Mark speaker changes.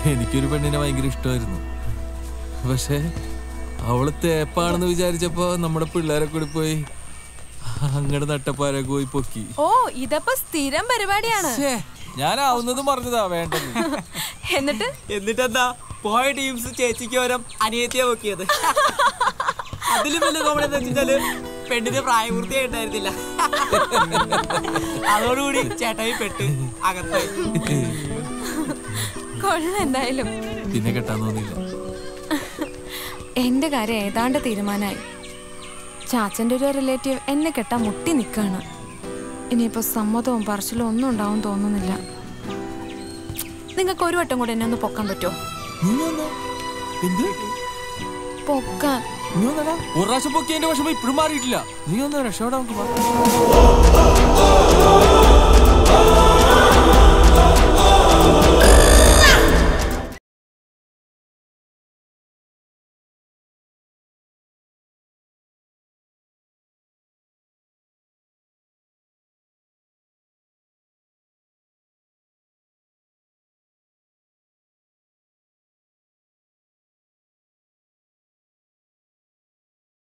Speaker 1: എനിക്കൊരു പെണ്ണിനെ ഭയങ്കര ഇഷ്ടമായിരുന്നു പക്ഷേ അവള് തേപ്പാണെന്ന് വിചാരിച്ചപ്പോ നമ്മുടെ പിള്ളേരെ കൂടി പോയി അങ്ങടെ നട്ടപ്പാരൊക്കെ പോയി പൊക്കി
Speaker 2: ഓ ഇതപ്പോ സ്ഥിരം പരിപാടിയാണ്
Speaker 1: ഛേ, ഞാനാവുന്നതും പറഞ്ഞതാ വേണ്ടത്
Speaker 2: എന്നിട്ട്
Speaker 3: എന്നിട്ടെന്താ പോയ ടീംസ് ചേച്ചിക്ക് ഓരം അനിയത്തിയെ നോക്കിയത് അതിലും വലിയ കോമഡി എന്ന് വെച്ചാല് പെണ്ണിന് പ്രായപൂർത്തിയായിട്ടായിരുന്നില്ല അതോടുകൂടി ചേട്ടായി പെട്ട് അകത്തായി
Speaker 2: കൊള്ള എന്തായാലും
Speaker 1: പിന്നെ കെട്ടാൻ തോന്നിയില്ല
Speaker 2: എന്റെ കാര്യം ഏതാണ്ട് തീരുമാനമായി ചാച്ചന്റെ ഒരു റിലേറ്റീവ് എന്നെ കെട്ടാൻ മുട്ടി നിൽക്കാണ് ഇനിയിപ്പോ സമ്മതവും പറച്ചിലും ഒന്നും ഉണ്ടാവും തോന്നുന്നില്ല നിങ്ങൾക്ക് ഒരു വട്ടം കൂടെ എന്നെ ഒന്ന് പൊക്കാൻ പറ്റുമോ
Speaker 1: നീ വന്നോ? എന്ത്
Speaker 2: പൊക്കാൻ
Speaker 1: നീ വന്നടാ ഒരു പ്രാവശ്യം പൊക്കിയതിന്റെ വിഷമം ഇപ്പോഴും മാറിയിട്ടില്ല നീ ഒന്ന് രക്ഷപ്പെടാൻ നമുക്ക് വാ.